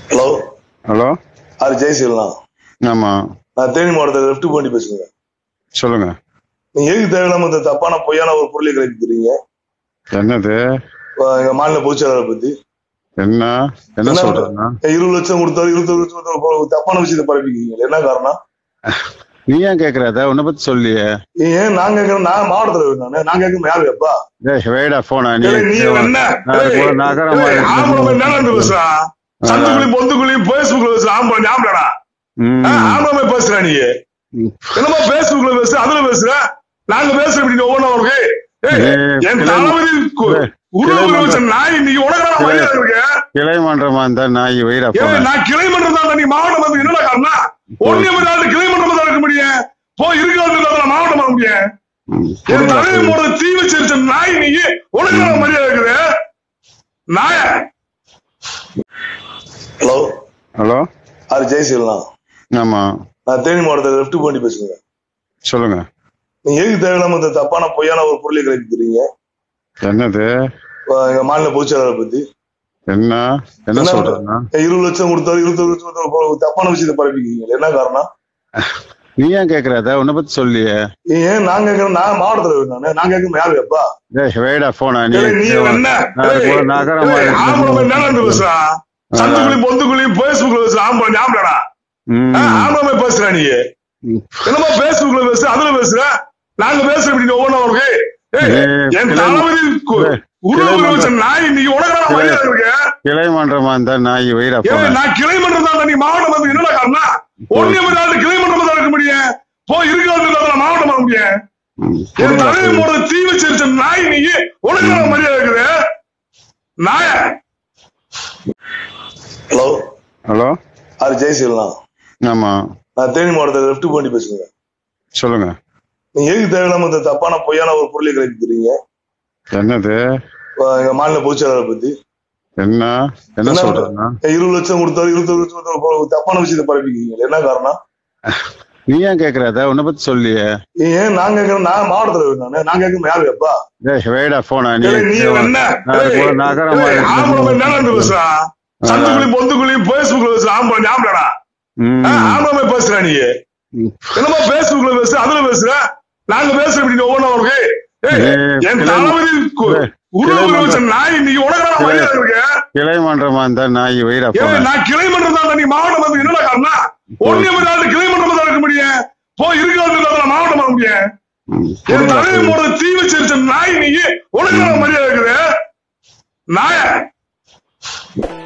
Hello hello அது ஜெயசீலனா ஆமா நான் தேனி மாவட்டத்தில் லெஃப்ட் பண்ணி பேசுங்க சொல்லுங்க நீங்க எதுக்கு தேவையில்லாம இந்த தப்பான பொய்யான ஒரு பொருளை கிளப்பி தரீங்க என்னது அஹ் எங்க மாநில பொதுச்செயலாளரை பத்தி என்ன என்ன என்ன சொல்றேன்னா இருபது லட்சம் கொடுத்தாரு இருபத்தொரு லட்சம் கொடுத்தாரு ஒரு தப்பான விஷயத்தை பரப்பிக்கிறீங்க என்ன காரணம் நீ ஏன் கேக்குறத உன்னை பத்தி சொல்லியே ஏன் நான் கேட்கறேன் நான் மாவட்டத்தில் இருக்கேன் நான் கேட்கணும் யாரு எப்பா டேய் வேடா போனா நீ ஏய், நீ என்ன நாளைக்கு ஒரு நகரமா ஏய், இருக்கு. ஆம்பளை மாதிரி மேல இருந்து பேசுறா சந்துக்குள்ளயும் பொந்துக்குள்ளயும் பேஸ்புக்ல பேசுற ஆம்பளை ஞாபகடா ம், ஆம்பளை மாதிரி பேசுறா நீ ம். என்னமா பேஸ்புக்ல பேசுற அதுல பேசுற நாங்க பேசுற இப்படி ஒவ்வொன்றும் அவருக்கு ஏய், ஏய், என் கிளை- தளபதி கு- ஏய், உருவ கிளை வச்ச நாய் நீங்க உனக்கு கிளை- மரியாதை இருக்கு கிளை மன்றமா இருந்தா நாய் வெயிடா ஏய், போன நான் கிளை மன்றம் தான் நீ மாவட்டம் வந்து என்னடா காரணம் ஒன்னே மாதிரி கிளை மன்றம் தான் இருக்க முடியும் போய் இருக்கிற மாவட்டம் வர முடியும் என் தலைவர் போட தீ வச்சிருச்ச நாய் நீ உனக்கு என்ன மரியாதை இருக்குது நாய ஹலோ ஹலோ அது ஜெயசீலனா ஆமா நான் தேனி மாவட்டத்தில் லெஃப்ட் பண்ணி பேசுங்க சொல்லுங்க நீங்க எதுக்கு தேவையில்லாம இந்த தப்பான பொய்யான ஒரு பொருளை கிளப்பி தரீங்க என்னது அஹ் எங்க மாநில பொதுச்செயலாளரை பத்தி என்ன என்ன என்ன? சொல்றேன்னா இருபது லட்சம் கொடுத்தாரு இருபத்தொரு லட்சம் கொடுத்தாரு ஒரு தப்பான விஷயத்தை பரப்பிக்கிறீங்க என்ன காரணம் நீ ஏன் கேக்குறத உன்னை பத்தி சொல்லியே ஏன் நான் கேட்கறேன் நான் மாவட்டத்தில் இருக்கேன் நான் கேட்கணும் யாரு எப்பா டேய் வேடா போனா நீ ஏய், நீ என்ன நாளைக்கு ஒரு ஏய், நகரமா ஏய், இருக்கு. ஆம்பளை மாதிரி மேல இருந்து பேசுறா சந்துக்குள்ளயும் பொந்துக்குள்ளயும் பேஸ்புக்ல பேசுற ஆம்பளை ஞாபகடா ம், ஆம்பளை மாதிரி பேசுறா நீ ம். என்னமா பேஸ்புக்ல பேசுற அதுல பேசுற நாங்க பேசுற இப்படி ஒவ்வொன்றும் அவருக்கு ஏய், ஏய், என் கிளை- தளபதி கு- ஏய், உருவ கிளை வச்ச நாய் நீங்க உனக்கு என்ன மரியாதை இருக்கு கிளை மன்றமா இருந்தா நாய் வெயிடா ஏய், போன நான் கிளை மன்றம் தான் நீ மாவட்டம் வந்து என்னடா காரணம் ஒன்னே மாதிரி கிளை மன்றம் தான் இருக்க முடியும் போய் இருக்கிற மாவட்டம் வர முடியும் என் தலைவர் போட தீ வச்சிருச்ச நாய் நீ உனக்கு என்ன மரியாதை இருக்குது நாய ஹலோ ஹலோ அது ஜெயசீலனா ஆமா நான் தேனி மாவட்டத்தில் லெஃப்ட் பண்ணி பேசுங்க சொல்லுங்க நீங்க எதுக்கு தேவையில்லாம இந்த தப்பான பொய்யான ஒரு பொருளை கிளப்பி தரீங்க என்னது அஹ் எங்க மாநில பொதுச்செயலாளரை பத்தி என்ன என்ன என்ன? சொல்றேன்னா இருபது லட்சம் கொடுத்தாரு இருபத்தொரு லட்சம் கொடுத்தாரு ஒரு தப்பான விஷயத்தை பரப்பிக்கிறீங்க என்ன காரணம் நீ ஏன் கேக்குறத உன்னை பத்தி சொல்லியே ஏன் நான் கேட்கறேன் நான் மாவட்டத்தில் இருக்கேன் நான் கேட்கணும் யாரு எப்பா டேய் வேடா போனா நீ ஏய், நீ என்ன நாளைக்கு ஒரு ஏய், நகரமா ஏய், இருக்கு. ஆம்பளை மாதிரி மேல இருந்து பேசுறா சந்துக்குள்ளயும் பொந்துக்குள்ளயும் பேஸ்புக்ல பேசுற ஆம்பளை ஞாபகடா ம், ஆம்பளை மாதிரி பேசுறா நீ ம். என்னமா பேஸ்புக்ல பேசுற அதுல பேசுற நாங்க பேசுற இப்படி ஒவ்வொன்றும் அவருக்கு ஏய், ஏய், என் கிளை- தளபதி கு- ஏய், உருவ கிளை வச்ச நாய் நீ உனக்கு என்ன கிளை- மரியாதை இருக்கு கிளை மன்றமா இருந்தா நாய் வெயிடா ஏய், போன நான் கிளை மன்றம் தான் நீ மாவட்டம் வந்து என்னடா காரணம் ஒன்னே மாதிரி கிளை மன்றம் தான் இருக்க முடியும் போய் இருக்கிற மாவட்டம் வர முடியும் என் தலைவர் போட தீ வச்சிருச்ச நாய் நீ உனக்கு என்ன மரியாதை இருக்குது நாய